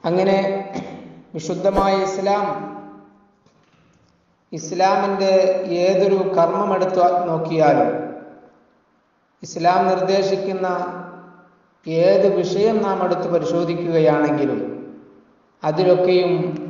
അങ്ങനെ വിശുദ്ധമായ ഇസ്ലാം ഇസ്ലാമിൻ്റെ ഏതൊരു കർമ്മമെടുത്ത് നോക്കിയാലും ഇസ്ലാം നിർദ്ദേശിക്കുന്ന ഏത് വിഷയം നാം എടുത്ത് പരിശോധിക്കുകയാണെങ്കിലും അതിലൊക്കെയും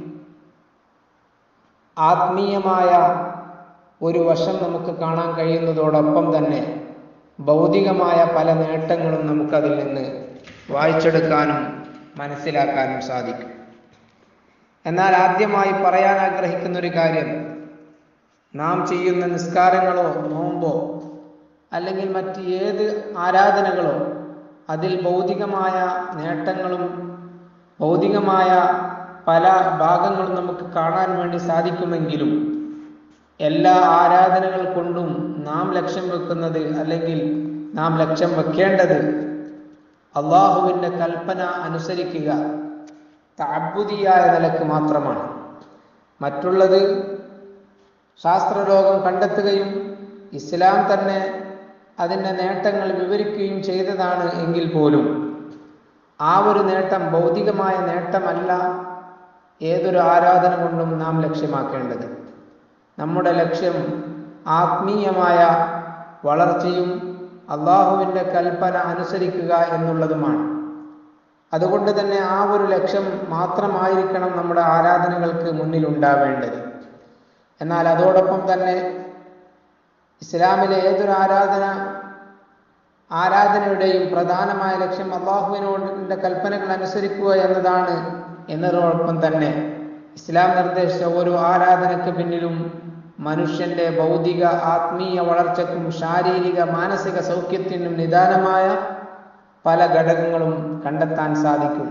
ആത്മീയമായ ഒരു വശം നമുക്ക് കാണാൻ കഴിയുന്നതോടൊപ്പം തന്നെ ഭൗതികമായ പല നേട്ടങ്ങളും നമുക്കതിൽ നിന്ന് വായിച്ചെടുക്കാനും മനസ്സിലാക്കാനും സാധിക്കും എന്നാൽ ആദ്യമായി പറയാൻ ആഗ്രഹിക്കുന്ന ഒരു കാര്യം നാം ചെയ്യുന്ന നിസ്കാരങ്ങളോ നോമ്പോ അല്ലെങ്കിൽ മറ്റ് ഏത് ആരാധനകളോ അതിൽ ഭൗതികമായ നേട്ടങ്ങളും ഭൗതികമായ പല ഭാഗങ്ങളും നമുക്ക് കാണാൻ വേണ്ടി സാധിക്കുമെങ്കിലും എല്ലാ ആരാധനകൾ കൊണ്ടും നാം ലക്ഷ്യം വെക്കുന്നത് അല്ലെങ്കിൽ നാം ലക്ഷ്യം വെക്കേണ്ടത് അള്ളാഹുവിൻ്റെ കൽപ്പന അനുസരിക്കുക താബുദിയായ നിലക്ക് മാത്രമാണ് മറ്റുള്ളത് ശാസ്ത്രലോകം കണ്ടെത്തുകയും ഇസ്ലാം തന്നെ അതിൻ്റെ നേട്ടങ്ങൾ വിവരിക്കുകയും ചെയ്തതാണ് എങ്കിൽ പോലും ആ ഒരു നേട്ടം ഭൗതികമായ നേട്ടമല്ല ഏതൊരു ആരാധന കൊണ്ടും നാം ലക്ഷ്യമാക്കേണ്ടത് നമ്മുടെ ലക്ഷ്യം ആത്മീയമായ വളർച്ചയും അള്ളാഹുവിൻ്റെ കൽപ്പന അനുസരിക്കുക എന്നുള്ളതുമാണ് അതുകൊണ്ട് തന്നെ ആ ഒരു ലക്ഷ്യം മാത്രമായിരിക്കണം നമ്മുടെ ആരാധനകൾക്ക് മുന്നിൽ ഉണ്ടാവേണ്ടത് എന്നാൽ അതോടൊപ്പം തന്നെ ഇസ്ലാമിലെ ഏതൊരു ആരാധന ആരാധനയുടെയും പ്രധാനമായ ലക്ഷ്യം അള്ളാഹുവിനോടിൻ്റെ കൽപ്പനകൾ അനുസരിക്കുക എന്നതാണ് എന്നതോടൊപ്പം തന്നെ ഇസ്ലാം നിർദ്ദേശിച്ച ഓരോ ആരാധനയ്ക്ക് പിന്നിലും മനുഷ്യന്റെ ഭൗതിക ആത്മീയ വളർച്ചയ്ക്കും ശാരീരിക മാനസിക സൗഖ്യത്തിനും നിദാനമായ പല ഘടകങ്ങളും കണ്ടെത്താൻ സാധിക്കും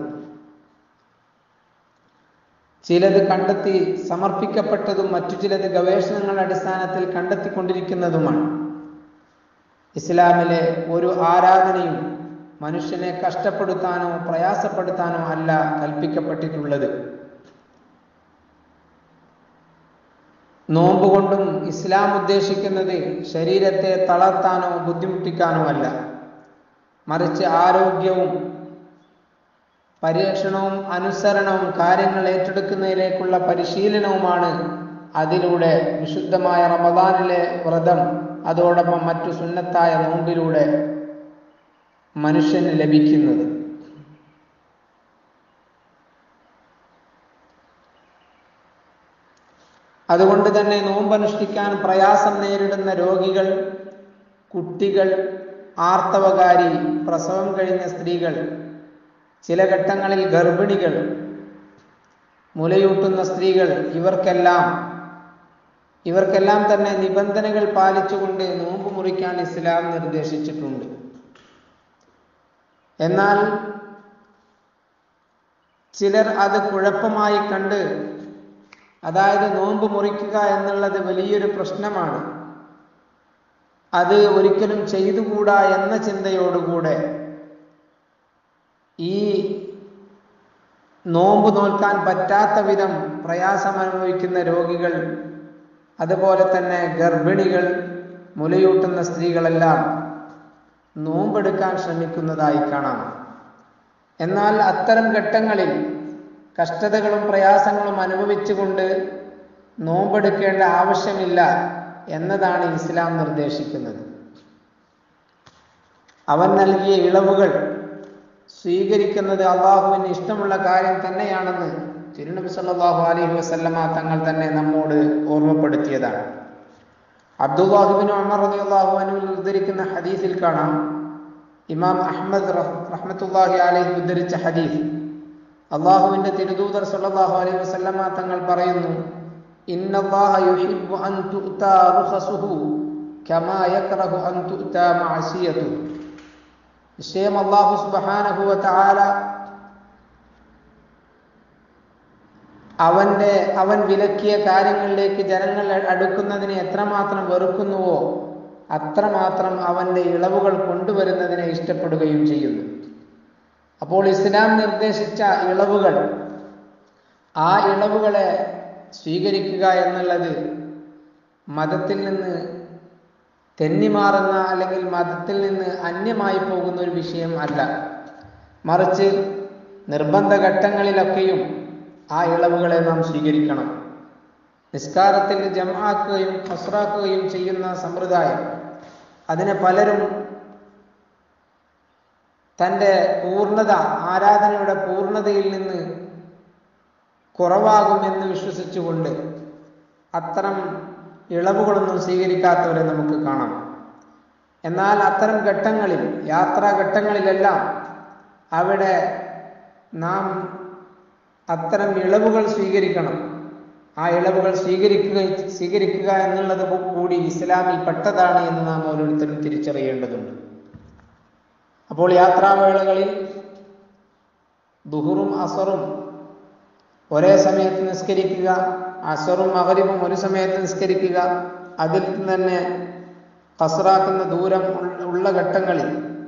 ചിലത് കണ്ടെത്തി സമർപ്പിക്കപ്പെട്ടതും മറ്റു ചിലത് ഗവേഷണങ്ങളുടെ അടിസ്ഥാനത്തിൽ കണ്ടെത്തിക്കൊണ്ടിരിക്കുന്നതുമാണ് ഇസ്ലാമിലെ ഒരു ആരാധനയും മനുഷ്യനെ കഷ്ടപ്പെടുത്താനോ പ്രയാസപ്പെടുത്താനോ അല്ല കൽപ്പിക്കപ്പെട്ടിട്ടുള്ളത് നോമ്പ് കൊണ്ടും ഇസ്ലാം ഉദ്ദേശിക്കുന്നത് ശരീരത്തെ തളർത്താനോ ബുദ്ധിമുട്ടിക്കാനോ അല്ല മറിച്ച് ആരോഗ്യവും പരീക്ഷണവും അനുസരണവും കാര്യങ്ങൾ ഏറ്റെടുക്കുന്നതിലേക്കുള്ള പരിശീലനവുമാണ് അതിലൂടെ വിശുദ്ധമായ റമദാനിലെ വ്രതം അതോടൊപ്പം മറ്റു സുന്നത്തായ നോമ്പിലൂടെ മനുഷ്യന് ലഭിക്കുന്നത് അതുകൊണ്ട് തന്നെ നോമ്പനുഷ്ഠിക്കാൻ പ്രയാസം നേരിടുന്ന രോഗികൾ കുട്ടികൾ ആർത്തവകാരി പ്രസവം കഴിഞ്ഞ സ്ത്രീകൾ ചില ഘട്ടങ്ങളിൽ ഗർഭിണികൾ മുലയൂട്ടുന്ന സ്ത്രീകൾ ഇവർക്കെല്ലാം ഇവർക്കെല്ലാം തന്നെ നിബന്ധനകൾ പാലിച്ചുകൊണ്ട് നോമ്പ് മുറിക്കാൻ ഇസ്ലാം നിർദ്ദേശിച്ചിട്ടുണ്ട് എന്നാൽ ചിലർ അത് കുഴപ്പമായി കണ്ട് അതായത് നോമ്പ് മുറിക്കുക എന്നുള്ളത് വലിയൊരു പ്രശ്നമാണ് അത് ഒരിക്കലും ചെയ്തുകൂടാ എന്ന ചിന്തയോടുകൂടെ ഈ നോമ്പ് നോൽക്കാൻ പറ്റാത്ത വിധം പ്രയാസം അനുഭവിക്കുന്ന രോഗികൾ അതുപോലെ തന്നെ ഗർഭിണികൾ മുലയൂട്ടുന്ന സ്ത്രീകളെല്ലാം നോമ്പെടുക്കാൻ ശ്രമിക്കുന്നതായി കാണാം എന്നാൽ അത്തരം ഘട്ടങ്ങളിൽ കഷ്ടതകളും പ്രയാസങ്ങളും അനുഭവിച്ചുകൊണ്ട് നോമ്പെടുക്കേണ്ട ആവശ്യമില്ല എന്നതാണ് ഇസ്ലാം നിർദ്ദേശിക്കുന്നത് അവൻ നൽകിയ ഇളവുകൾ സ്വീകരിക്കുന്നത് അള്ളാഹുവിന് ഇഷ്ടമുള്ള കാര്യം തന്നെയാണെന്ന് തിരുനബി സല്ലല്ലാഹു അലൈഹി വസല്ലമ തങ്ങൾ തന്നെ നമ്മോട് ഓർമ്മപ്പെടുത്തിയതാണ് അബ്ദുല്ലാഹിബിൻ ഉമർ റളിയല്ലാഹു അൻഹു ഉദ്ധരിക്കുന്ന ഹദീസിൽ കാണാം ഇമാം അഹ്മദ് റഹ്മത്തുള്ളാഹി അലൈഹി ഉദ്ധരിച്ച ഹദീസ് അള്ളാഹുവിന്റെ തിരുദൂതർ സല്ലല്ലാഹു അലൈഹി വസല്ലമ തങ്ങൾ പറയുന്നു ഇന്നല്ലാഹ യുഹിബ്ബു അൻ തുഅതാ റുഖസുഹു കമാ യക്റഹു അൻ തുഅതാ മഅസിയതുഹു നിശ്ചയം അള്ളാഹു സുബ്ഹാനഹു വ തആല അവന്റെ അവൻ വിലക്കിയ കാര്യങ്ങളിലേക്ക് ജനങ്ങൾ അടുക്കുന്നതിനെ എത്രമാത്രം വെറുക്കുന്നുവോ അത്രമാത്രം അവന്റെ ഇളവുകൾ കൊണ്ടുവരുന്നതിനെ ഇഷ്ടപ്പെടുകയും ചെയ്യുന്നു അപ്പോൾ ഇസ്ലാം നിർദ്ദേശിച്ച ഇളവുകൾ ആ ഇളവുകളെ സ്വീകരിക്കുക എന്നുള്ളത് മതത്തിൽ നിന്ന് തെന്നിമാറുന്ന അല്ലെങ്കിൽ മതത്തിൽ നിന്ന് അന്യമായി പോകുന്ന ഒരു വിഷയം അല്ല മറിച്ച് നിർബന്ധ ഘട്ടങ്ങളിലൊക്കെയും ആ ഇളവുകളെ നാം സ്വീകരിക്കണം നിസ്കാരത്തിൽ ജമാക്കുകയും ഹസ്രാക്കുകയും ചെയ്യുന്ന സമ്പ്രദായം അതിനെ പലരും തൻ്റെ പൂർണ്ണത ആരാധനയുടെ പൂർണ്ണതയിൽ നിന്ന് കുറവാകുമെന്ന് വിശ്വസിച്ചുകൊണ്ട് അത്തരം ഇളവുകളൊന്നും സ്വീകരിക്കാത്തവരെ നമുക്ക് കാണാം എന്നാൽ അത്തരം ഘട്ടങ്ങളിൽ യാത്രാ ഘട്ടങ്ങളിലെല്ലാം അവിടെ നാം അത്തരം ഇളവുകൾ സ്വീകരിക്കണം ആ ഇളവുകൾ സ്വീകരിക്കുക സ്വീകരിക്കുക എന്നുള്ളത് കൂടി ഇസ്ലാമിൽ പെട്ടതാണ് എന്ന് നാം ഓരോരുത്തരും തിരിച്ചറിയേണ്ടതുണ്ട് അപ്പോൾ യാത്രാവേളകളിൽ ദുഹുറും അസറും ഒരേ സമയത്ത് നിസ്കരിക്കുക അസറും മകരിബും ഒരു സമയത്ത് നിസ്കരിക്കുക അതിൽ തന്നെ കസറാക്കുന്ന ദൂരം ഉള്ള ഘട്ടങ്ങളിൽ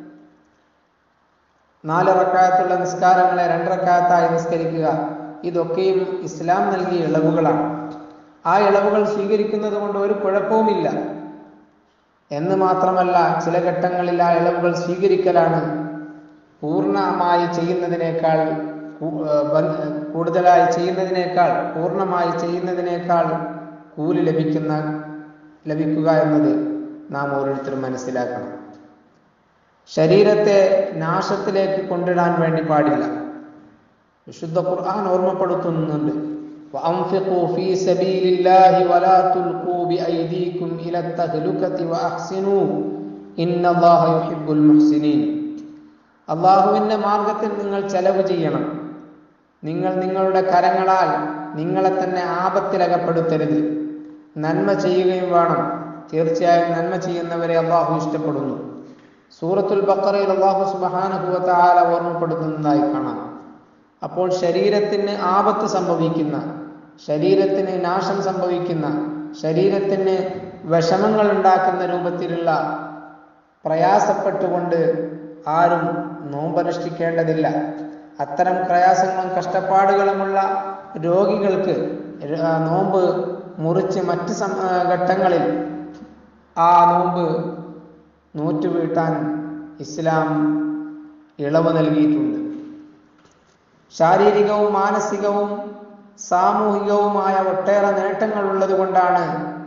നാല് റക്കായത്തുള്ള നിസ്കാരങ്ങളെ രണ്ടറക്കായത്തായി നിസ്കരിക്കുക ഇതൊക്കെയും ഇസ്ലാം നൽകിയ ഇളവുകളാണ് ആ ഇളവുകൾ സ്വീകരിക്കുന്നത് കൊണ്ട് ഒരു കുഴപ്പവുമില്ല എന്ന് മാത്രമല്ല ചില ഘട്ടങ്ങളിൽ ആ ഇളവുകൾ സ്വീകരിക്കലാണ് പൂർണ്ണമായി ചെയ്യുന്നതിനേക്കാൾ കൂടുതലായി ചെയ്യുന്നതിനേക്കാൾ പൂർണ്ണമായി ചെയ്യുന്നതിനേക്കാൾ കൂലി ലഭിക്കുന്ന ലഭിക്കുക എന്നത് നാം ഓരോരുത്തരും മനസ്സിലാക്കണം ശരീരത്തെ നാശത്തിലേക്ക് കൊണ്ടിടാൻ വേണ്ടി പാടില്ല വിശുദ്ധ ഖുർആൻ ഓർമ്മപ്പെടുത്തുന്നുണ്ട് وأنفقوا في سبيل الله ولا تلقوا بأيديكم إلى التهلكة وأحسنوا إن الله يحب المحسنين അള്ളാഹുവിൻ്റെ മാർഗത്തിൽ നിങ്ങൾ ചെലവ് ചെയ്യണം നിങ്ങൾ നിങ്ങളുടെ കരങ്ങളാൽ നിങ്ങളെ തന്നെ ആപത്തിലകപ്പെടുത്തരുത് നന്മ ചെയ്യുകയും വേണം തീർച്ചയായും നന്മ ചെയ്യുന്നവരെ അള്ളാഹു ഇഷ്ടപ്പെടുന്നു സൂറത്തുൽ ബക്കറയിൽ അള്ളാഹു സുബഹാനുഭവത്തെ ആല ഓർമ്മപ്പെടുത്തുന്നതായി കാണാം അപ്പോൾ ശരീരത്തിന് ആപത്ത് സംഭവിക്കുന്ന ശരീരത്തിന് നാശം സംഭവിക്കുന്ന ശരീരത്തിന് വിഷമങ്ങൾ ഉണ്ടാക്കുന്ന രൂപത്തിലുള്ള പ്രയാസപ്പെട്ടുകൊണ്ട് ആരും നോമ്പനുഷ്ഠിക്കേണ്ടതില്ല അത്തരം പ്രയാസങ്ങളും കഷ്ടപ്പാടുകളുമുള്ള രോഗികൾക്ക് നോമ്പ് മുറിച്ച് മറ്റ് ഘട്ടങ്ങളിൽ ആ നോമ്പ് നൂറ്റുവീട്ടാൻ ഇസ്ലാം ഇളവ് നൽകിയിട്ടുണ്ട് ശാരീരികവും മാനസികവും സാമൂഹികവുമായ ഒട്ടേറെ നേട്ടങ്ങൾ ഉള്ളത് കൊണ്ടാണ്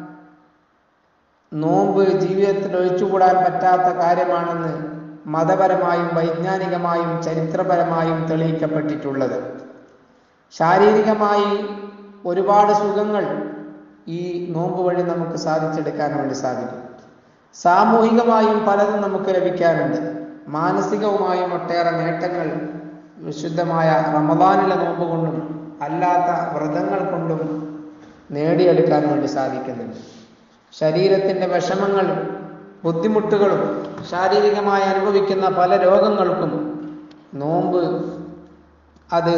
നോമ്പ് ജീവിതത്തിൽ ഒഴിച്ചുകൂടാൻ പറ്റാത്ത കാര്യമാണെന്ന് മതപരമായും വൈജ്ഞാനികമായും ചരിത്രപരമായും തെളിയിക്കപ്പെട്ടിട്ടുള്ളത് ശാരീരികമായി ഒരുപാട് സുഖങ്ങൾ ഈ നോമ്പ് വഴി നമുക്ക് സാധിച്ചെടുക്കാൻ വേണ്ടി സാധിക്കും സാമൂഹികമായും പലതും നമുക്ക് ലഭിക്കാറുണ്ട് മാനസികവുമായും ഒട്ടേറെ നേട്ടങ്ങൾ വിശുദ്ധമായ റമദാനിലെ നോമ്പ് കൊണ്ടും അല്ലാത്ത വ്രതങ്ങൾ കൊണ്ടും നേടിയെടുക്കാൻ വേണ്ടി സാധിക്കുന്നുണ്ട് ശരീരത്തിൻ്റെ വിഷമങ്ങളും ബുദ്ധിമുട്ടുകളും ശാരീരികമായി അനുഭവിക്കുന്ന പല രോഗങ്ങൾക്കും നോമ്പ് അത്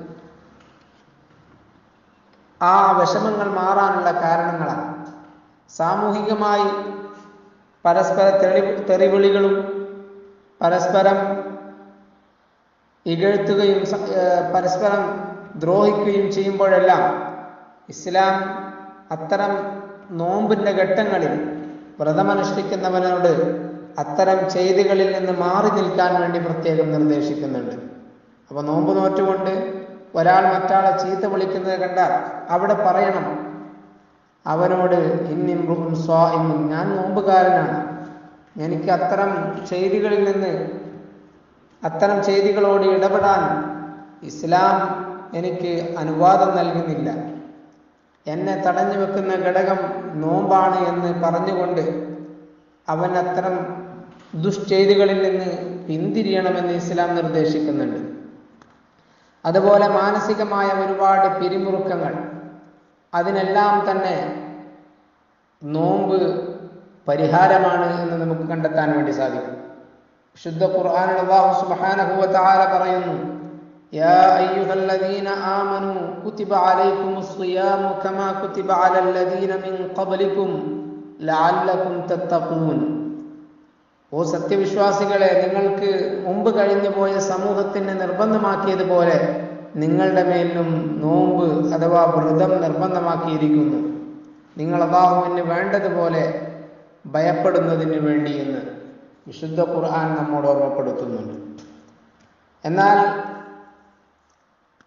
ആ വിഷമങ്ങൾ മാറാനുള്ള കാരണങ്ങളാണ് സാമൂഹികമായി പരസ്പര തെളി തെറിവിളികളും പരസ്പരം ഇകഴ്ത്തുകയും പരസ്പരം ദ്രോഹിക്കുകയും ചെയ്യുമ്പോഴെല്ലാം ഇസ്ലാം അത്തരം നോമ്പിൻ്റെ ഘട്ടങ്ങളിൽ വ്രതമനുഷ്ഠിക്കുന്നവനോട് അത്തരം ചെയ്തികളിൽ നിന്ന് മാറി നിൽക്കാൻ വേണ്ടി പ്രത്യേകം നിർദ്ദേശിക്കുന്നുണ്ട് അപ്പോൾ നോമ്പ് നോറ്റുകൊണ്ട് ഒരാൾ മറ്റാളെ ചീത്ത വിളിക്കുന്നത് കണ്ടാൽ അവിടെ പറയണം അവനോട് ഇന്നിമ്രും സ്വാഇമും ഞാൻ നോമ്പുകാരനാണ് എനിക്ക് അത്തരം ചെയ്തികളിൽ നിന്ന് അത്തരം ചെയ്തികളോട് ഇടപെടാൻ ഇസ്ലാം എനിക്ക് അനുവാദം നൽകുന്നില്ല എന്നെ തടഞ്ഞു വെക്കുന്ന ഘടകം നോമ്പാണ് എന്ന് പറഞ്ഞുകൊണ്ട് അവൻ അത്തരം ദുഷ്ചെയ്തികളിൽ നിന്ന് പിന്തിരിയണമെന്ന് ഇസ്ലാം നിർദ്ദേശിക്കുന്നുണ്ട് അതുപോലെ മാനസികമായ ഒരുപാട് പിരിമുറുക്കങ്ങൾ അതിനെല്ലാം തന്നെ നോമ്പ് പരിഹാരമാണ് എന്ന് നമുക്ക് കണ്ടെത്താൻ വേണ്ടി സാധിക്കും ശുദ്ധ ഖുർആനിൽ അല്ലാഹു സുബ്ഹാനഹു വ തആല പറയുന്നു യാ അയ്യുഹല്ലദീന ആമനു കുതിബ അലൈക്കുമുസ് സിയാമു കമാ കുതിബ അലല്ലദീന മിൻ ഖബ്ലിക്കും ലഅല്ലക്കും തത്തഖൂൻ ഓ സത്യവിശ്വാസികളെ നിങ്ങൾക്ക് മുമ്പ് കഴിഞ്ഞു പോയ സമൂഹത്തിന് നിർബന്ധമാക്കിയതുപോലെ നിങ്ങളുടെ മേലും നോമ്പ് അഥവാ വ്രതം നിർബന്ധമാക്കിയിരിക്കുന്നു നിങ്ങൾ അള്ളാഹുവിന് വേണ്ടതുപോലെ ഭയപ്പെടുന്നതിന് വേണ്ടി എന്ന് വിശുദ്ധ ഖുർആൻ നമ്മോട് ഓർമ്മപ്പെടുത്തുന്നുണ്ട് എന്നാൽ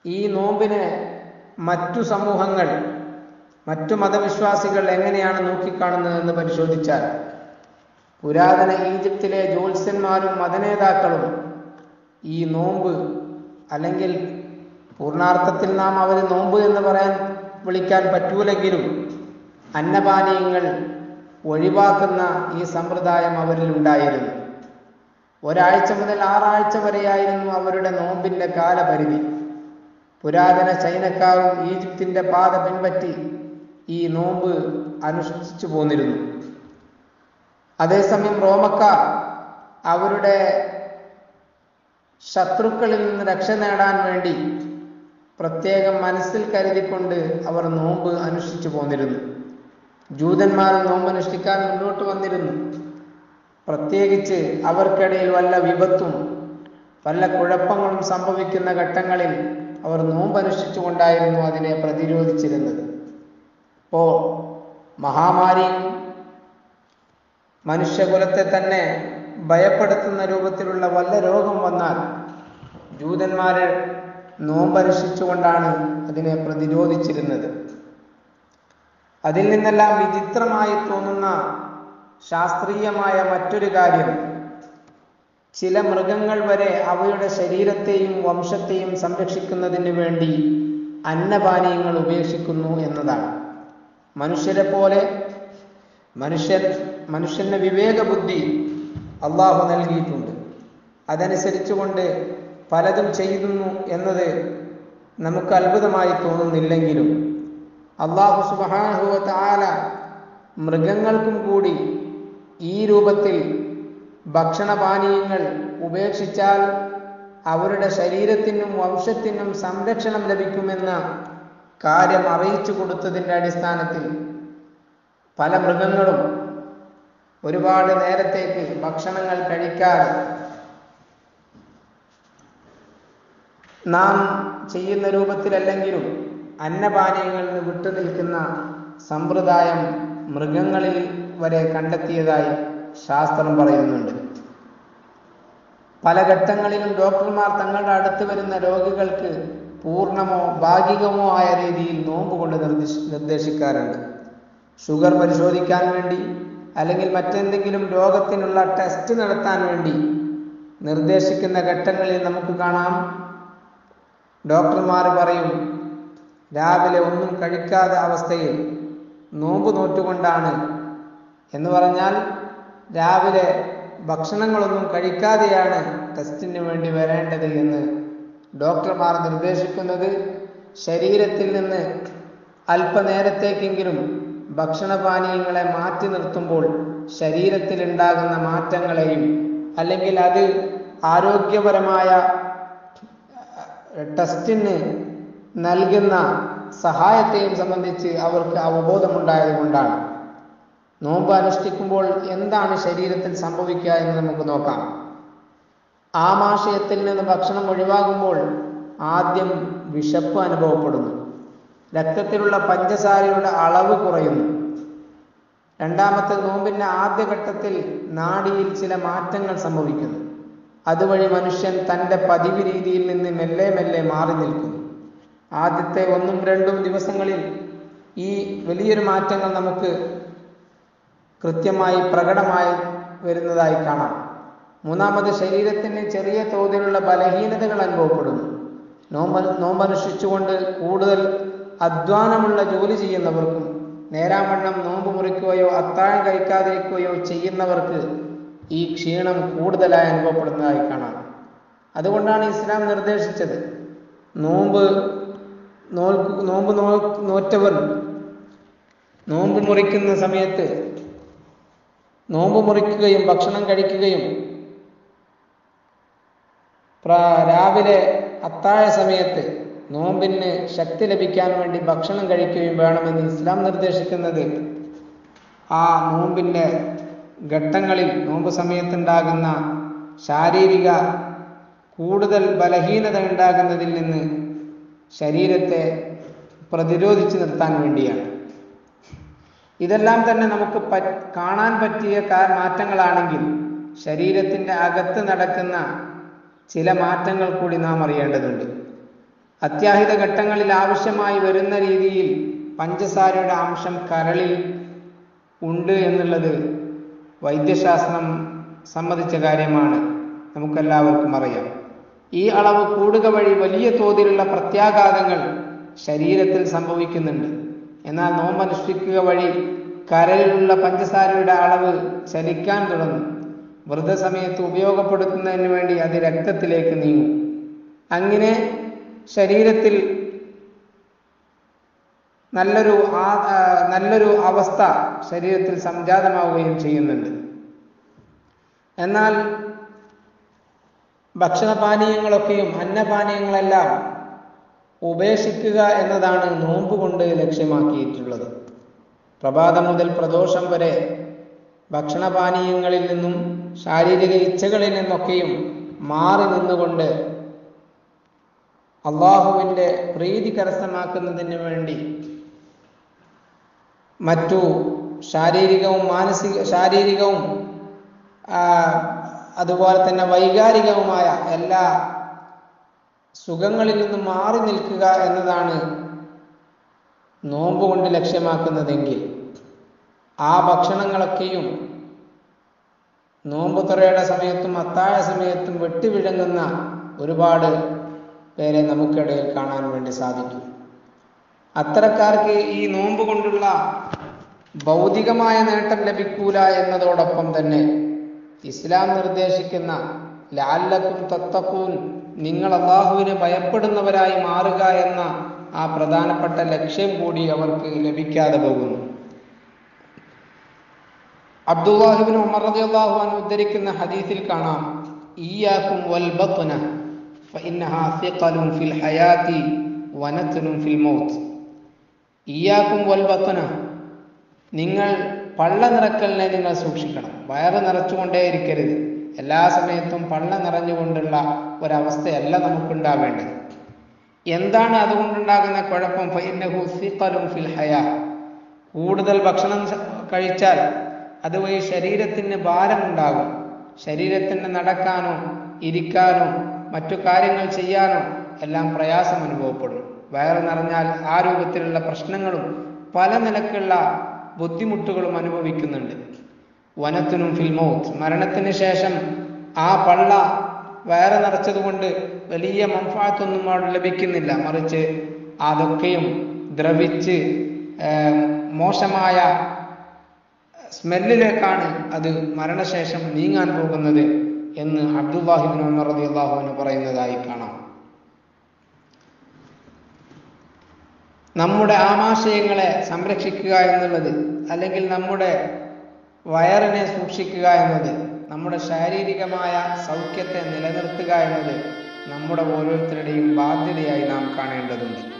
ഈ നോമ്പിനെ മറ്റു സമൂഹങ്ങൾ മറ്റു മതവിശ്വാസികൾ എങ്ങനെയാണ് നോക്കിക്കാണുന്നതെന്ന് പരിശോധിച്ചാൽ പുരാതന ഈജിപ്തിലെ ജ്യോത്സ്യന്മാരും മതനേതാക്കളും ഈ നോമ്പ് അല്ലെങ്കിൽ പൂർണാർത്ഥത്തിൽ നാം അവർ നോമ്പ് എന്ന് പറയാൻ വിളിക്കാൻ പറ്റൂലെങ്കിലും അന്നപാനീയങ്ങൾ ഒഴിവാക്കുന്ന ഈ സമ്പ്രദായം അവരിൽ ഉണ്ടായിരുന്നു ഒരാഴ്ച മുതൽ ആറാഴ്ച വരെയായിരുന്നു അവരുടെ നോമ്പിന്റെ കാലപരിധി പുരാതന ചൈനക്കാരും ഈജിപ്തിന്റെ പാത പിൻപറ്റി ഈ നോമ്പ് അനുഷ്ഠിച്ചു പോന്നിരുന്നു അതേസമയം റോമക്കാർ അവരുടെ ശത്രുക്കളിൽ നിന്ന് രക്ഷ നേടാൻ വേണ്ടി പ്രത്യേകം മനസ്സിൽ കരുതിക്കൊണ്ട് അവർ നോമ്പ് അനുഷ്ഠിച്ചു പോന്നിരുന്നു ജൂതന്മാർ നോമ്പ് അനുഷ്ഠിക്കാൻ മുന്നോട്ട് വന്നിരുന്നു പ്രത്യേകിച്ച് അവർക്കിടയിൽ വല്ല വിപത്തും വല്ല കുഴപ്പങ്ങളും സംഭവിക്കുന്ന ഘട്ടങ്ങളിൽ അവർ നോമ്പ് അനുഷ്ഠിച്ചുകൊണ്ടായിരുന്നു അതിനെ പ്രതിരോധിച്ചിരുന്നത് ഇപ്പോൾ മഹാമാരിയും മനുഷ്യകുലത്തെ തന്നെ ഭയപ്പെടുത്തുന്ന രൂപത്തിലുള്ള വല്ല രോഗം വന്നാൽ ജൂതന്മാരെ നോമ്പനുഷ്ഠിച്ചുകൊണ്ടാണ് അതിനെ പ്രതിരോധിച്ചിരുന്നത് അതിൽ നിന്നെല്ലാം വിചിത്രമായി തോന്നുന്ന ശാസ്ത്രീയമായ മറ്റൊരു കാര്യം ചില മൃഗങ്ങൾ വരെ അവയുടെ ശരീരത്തെയും വംശത്തെയും സംരക്ഷിക്കുന്നതിന് വേണ്ടി അന്നപാനീയങ്ങൾ ഉപേക്ഷിക്കുന്നു എന്നതാണ് മനുഷ്യരെ പോലെ മനുഷ്യൻ മനുഷ്യന് വിവേക ബുദ്ധി അള്ളാഹു നൽകിയിട്ടുണ്ട് അതനുസരിച്ചുകൊണ്ട് പലതും ചെയ്യുന്നു എന്നത് നമുക്ക് അത്ഭുതമായി തോന്നുന്നില്ലെങ്കിലും അള്ളാഹു സുബാനുഭവത്ത് ആല മൃഗങ്ങൾക്കും കൂടി ഈ രൂപത്തിൽ ഭക്ഷണപാനീയങ്ങൾ ഉപേക്ഷിച്ചാൽ അവരുടെ ശരീരത്തിനും വംശത്തിനും സംരക്ഷണം ലഭിക്കുമെന്ന കാര്യം അറിയിച്ചു കൊടുത്തതിൻ്റെ അടിസ്ഥാനത്തിൽ പല മൃഗങ്ങളും ഒരുപാട് നേരത്തേക്ക് ഭക്ഷണങ്ങൾ കഴിക്കാതെ നാം ചെയ്യുന്ന രൂപത്തിലല്ലെങ്കിലും അന്നപാനീയങ്ങളിൽ നിന്ന് വിട്ടുനിൽക്കുന്ന സമ്പ്രദായം മൃഗങ്ങളിൽ വരെ കണ്ടെത്തിയതായി ശാസ്ത്രം പറയുന്നുണ്ട് പല ഘട്ടങ്ങളിലും ഡോക്ടർമാർ തങ്ങളുടെ അടുത്ത് വരുന്ന രോഗികൾക്ക് പൂർണ്ണമോ ഭാഗികമോ ആയ രീതിയിൽ നോമ്പ് കൊണ്ട് നിർദ്ദേശ നിർദ്ദേശിക്കാറുണ്ട് ഷുഗർ പരിശോധിക്കാൻ വേണ്ടി അല്ലെങ്കിൽ മറ്റെന്തെങ്കിലും രോഗത്തിനുള്ള ടെസ്റ്റ് നടത്താൻ വേണ്ടി നിർദ്ദേശിക്കുന്ന ഘട്ടങ്ങളിൽ നമുക്ക് കാണാം ഡോക്ടർമാർ പറയും രാവിലെ ഒന്നും കഴിക്കാത്ത അവസ്ഥയിൽ നോമ്പ് നോറ്റുകൊണ്ടാണ് എന്ന് പറഞ്ഞാൽ രാവിലെ ഭക്ഷണങ്ങളൊന്നും കഴിക്കാതെയാണ് ടെസ്റ്റിന് വേണ്ടി വരേണ്ടത് എന്ന് ഡോക്ടർമാർ നിർദ്ദേശിക്കുന്നത് ശരീരത്തിൽ നിന്ന് അല്പനേരത്തേക്കെങ്കിലും ഭക്ഷണപാനീയങ്ങളെ മാറ്റി നിർത്തുമ്പോൾ ശരീരത്തിൽ ഉണ്ടാകുന്ന മാറ്റങ്ങളെയും അല്ലെങ്കിൽ അത് ആരോഗ്യപരമായ ടെസ്റ്റിന് നൽകുന്ന സഹായത്തെയും സംബന്ധിച്ച് അവർക്ക് അവബോധമുണ്ടായത് കൊണ്ടാണ് നോമ്പ് അനുഷ്ഠിക്കുമ്പോൾ എന്താണ് ശരീരത്തിൽ സംഭവിക്കുക എന്ന് നമുക്ക് നോക്കാം ആമാശയത്തിൽ നിന്ന് ഭക്ഷണം ഒഴിവാകുമ്പോൾ ആദ്യം വിശപ്പ് അനുഭവപ്പെടുന്നു രക്തത്തിലുള്ള പഞ്ചസാരയുടെ അളവ് കുറയുന്നു രണ്ടാമത്തെ നോമ്പിന്റെ ആദ്യഘട്ടത്തിൽ നാഡിയിൽ ചില മാറ്റങ്ങൾ സംഭവിക്കുന്നു അതുവഴി മനുഷ്യൻ തൻ്റെ പതിവ് രീതിയിൽ നിന്ന് മെല്ലെ മെല്ലെ മാറി നിൽക്കുന്നു ആദ്യത്തെ ഒന്നും രണ്ടും ദിവസങ്ങളിൽ ഈ വലിയൊരു മാറ്റങ്ങൾ നമുക്ക് കൃത്യമായി പ്രകടമായി വരുന്നതായി കാണാം മൂന്നാമത് ശരീരത്തിന് ചെറിയ തോതിലുള്ള ബലഹീനതകൾ അനുഭവപ്പെടുന്നു നോമ്പ് നോമ്പനുഷ്ഠിച്ചുകൊണ്ട് കൂടുതൽ അധ്വാനമുള്ള ജോലി ചെയ്യുന്നവർക്കും നേരാവണ്ണം നോമ്പ് മുറിക്കുകയോ അത്താഴം കഴിക്കാതിരിക്കുകയോ ചെയ്യുന്നവർക്ക് ഈ ക്ഷീണം കൂടുതലായി അനുഭവപ്പെടുന്നതായി കാണാം അതുകൊണ്ടാണ് ഇസ്ലാം നിർദ്ദേശിച്ചത് നോമ്പ് നോൽക്കു നോമ്പ് നോ നോറ്റവർ നോമ്പ് മുറിക്കുന്ന സമയത്ത് നോമ്പ് മുറിക്കുകയും ഭക്ഷണം കഴിക്കുകയും രാവിലെ അത്താഴ സമയത്ത് നോമ്പിന് ശക്തി ലഭിക്കാൻ വേണ്ടി ഭക്ഷണം കഴിക്കുകയും വേണമെന്ന് ഇസ്ലാം നിർദ്ദേശിക്കുന്നത് ആ നോമ്പിൻ്റെ ഘട്ടങ്ങളിൽ നോമ്പ് സമയത്തുണ്ടാകുന്ന ശാരീരിക കൂടുതൽ ബലഹീനത ഉണ്ടാകുന്നതിൽ നിന്ന് ശരീരത്തെ പ്രതിരോധിച്ചു നിർത്താൻ വേണ്ടിയാണ് ഇതെല്ലാം തന്നെ നമുക്ക് പ കാണാൻ പറ്റിയ മാറ്റങ്ങളാണെങ്കിൽ ശരീരത്തിൻ്റെ അകത്ത് നടക്കുന്ന ചില മാറ്റങ്ങൾ കൂടി നാം അറിയേണ്ടതുണ്ട് അത്യാഹിത ഘട്ടങ്ങളിൽ ആവശ്യമായി വരുന്ന രീതിയിൽ പഞ്ചസാരയുടെ അംശം കരളിൽ ഉണ്ട് എന്നുള്ളത് വൈദ്യശാസ്ത്രം സമ്മതിച്ച കാര്യമാണ് നമുക്കെല്ലാവർക്കും അറിയാം ഈ അളവ് കൂടുക വഴി വലിയ തോതിലുള്ള പ്രത്യാഘാതങ്ങൾ ശരീരത്തിൽ സംഭവിക്കുന്നുണ്ട് എന്നാൽ നോമ്പനുഷ്ഠിക്കുക വഴി കരളിലുള്ള പഞ്ചസാരയുടെ അളവ് ചലിക്കാൻ തുടങ്ങും വ്രതസമയത്ത് ഉപയോഗപ്പെടുത്തുന്നതിന് വേണ്ടി അത് രക്തത്തിലേക്ക് നീങ്ങും അങ്ങനെ ശരീരത്തിൽ നല്ലൊരു ആ- ആ, നല്ലൊരു അവസ്ഥ ശരീരത്തിൽ സംജാതമാവുകയും ചെയ്യുന്നുണ്ട് എന്നാൽ ഭക്ഷണപാനീയങ്ങളൊക്കെയും അന്നപാനീയങ്ങളെല്ലാം ഉപേക്ഷിക്കുക എന്നതാണ് നോമ്പ് കൊണ്ട് ലക്ഷ്യമാക്കിയിട്ടുള്ളത് പ്രഭാതം മുതൽ പ്രദോഷം വരെ ഭക്ഷണപാനീയങ്ങളിൽ നിന്നും ശാരീരിക ഇച്ഛകളിൽ നിന്നൊക്കെയും മാറി നിന്നുകൊണ്ട് അള്ളാഹുവിൻ്റെ പ്രീതി കരസ്ഥമാക്കുന്നതിന് വേണ്ടി മറ്റു ശാരീരികവും മാനസിക ശാരീരികവും ആ, അതുപോലെ തന്നെ വൈകാരികവുമായ എല്ലാ സുഖങ്ങളിൽ നിന്നും മാറി നിൽക്കുക എന്നതാണ് നോമ്പ് കൊണ്ട് ലക്ഷ്യമാക്കുന്നതെങ്കിൽ ആ ഭക്ഷണങ്ങളൊക്കെയും നോമ്പ് തുറയുടെ സമയത്തും അത്താഴ സമയത്തും വെട്ടിവിഴുങ്ങുന്ന ഒരുപാട് പേരെ നമുക്കിടയിൽ കാണാൻ വേണ്ടി സാധിക്കും അത്തരക്കാർക്ക് ഈ നോമ്പ് കൊണ്ടുള്ള ഭൗതികമായ നേട്ടം ലഭിക്കൂല എന്നതോടൊപ്പം തന്നെ ഇസ്ലാം നിർദ്ദേശിക്കുന്ന ലാല്ലക്കും തത്തക്കൂൻ നിങ്ങൾ അള്ളാഹുവിനെ ഭയപ്പെടുന്നവരായി മാറുക എന്ന ആ പ്രധാനപ്പെട്ട ലക്ഷ്യം കൂടി അവർക്ക് ലഭിക്കാതെ പോകുന്നു അബ്ദുല്ലാഹിബിൻ ഉമർ റളിയല്ലാഹു അൻഹു ഉദ്ധരിക്കുന്ന ഹദീസിൽ കാണാം ഇയ്യാക്കും വൽ ബത്ന ഫഇന്നഹാ സിഖലുൻ ഫിൽ ഹയാതി വനത്തുനും ഫിൽ മൗത്ത് ഇയ്യാക്കും വൽ ബത്ന നിങ്ങൾ പള്ള നിറക്കലിനെ നിങ്ങൾ സൂക്ഷിക്കണം വയറ് നിറച്ചുകൊണ്ടേയിരിക്കരുത് എല്ലാ സമയത്തും പള്ള നിറഞ്ഞുകൊണ്ടുള്ള ഒരവസ്ഥയല്ല നമുക്കുണ്ടാവേണ്ടത് എന്താണ് അതുകൊണ്ടുണ്ടാകുന്ന കുഴപ്പം ഫൈനഹു സിഖലുൻ ഫിൽ ഹയാ കൂടുതൽ ഭക്ഷണം സ- കഴിച്ചാൽ അതുവഴി ശരീരത്തിന് ഭാരമുണ്ടാകും ശരീരത്തിന് നടക്കാനോ ഇരിക്കാനോ മറ്റു കാര്യങ്ങൾ ചെയ്യാനോ എല്ലാം പ്രയാസം അനുഭവപ്പെടും വയറ് നിറഞ്ഞാൽ ആ രൂപത്തിലുള്ള പ്രശ്നങ്ങളും പല നിലക്കുള്ള ബുദ്ധിമുട്ടുകളും അനുഭവിക്കുന്നുണ്ട് വനത്തിനും ഫിൽമൗത്ത് മരണത്തിന് ശേഷം ആ പള്ള വയറ് നിറച്ചതുകൊണ്ട് വലിയ മംഫാത്തൊന്നും അവിടെ ലഭിക്കുന്നില്ല മറിച്ച് അതൊക്കെയും ദ്രവിച്ച് ഏർ, മോശമായ സ്മെല്ലിലേക്കാണ് അത് മരണശേഷം നീങ്ങാൻ പോകുന്നത് എന്ന് അബ്ദുല്ലാഹിബിൻ ഉമർ റളിയല്ലാഹു അൻഹു പറയുന്നതായി കാണാം നമ്മുടെ ആമാശയങ്ങളെ സംരക്ഷിക്കുക എന്നുള്ളത് അല്ലെങ്കിൽ നമ്മുടെ വയറിനെ സൂക്ഷിക്കുക എന്നത് നമ്മുടെ ശാരീരികമായ സൗഖ്യത്തെ നിലനിർത്തുക എന്നത് നമ്മുടെ ഓരോരുത്തരുടെയും ബാധ്യതയായി നാം കാണേണ്ടതുണ്ട്